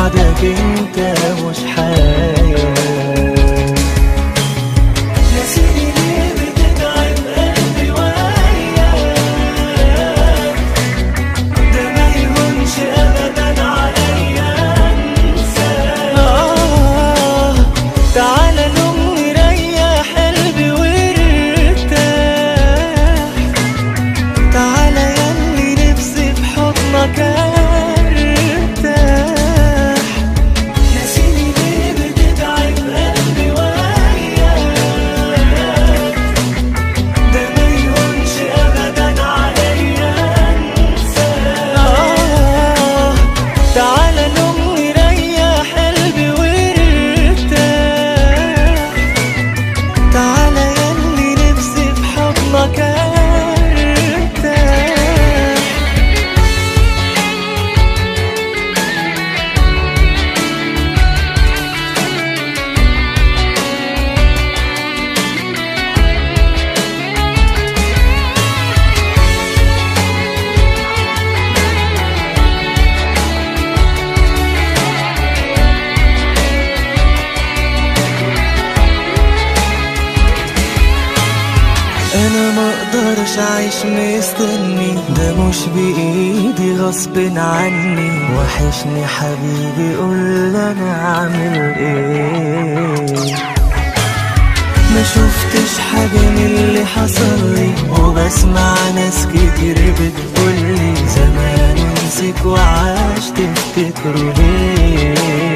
بعدك انت مش حياة نسيني ليه بتتعب قلبي وياك ده ما يهونش ابدا عليا انساك آه تعالى نوم نريح قلبي وارتاح تعالى ياللي نفسي في حضنك ارتاح نسيني ليه بتتعب قلبي وياك ده ما يهونش ابدا عليا انساك آه تعالى نوم نريح قلبي وارتاح تعالى ياللي نفسي في حضنك ارتاح انا ما اقدرش اعيش مستني ده مش بايدي غصب عني وحشني حبيبي قول انا اعمل ايه ما شفتش حاجة من اللي حصل لي وبسمع ناس كتير بتقولي زمان نسيك وعاش تفتكروا ليه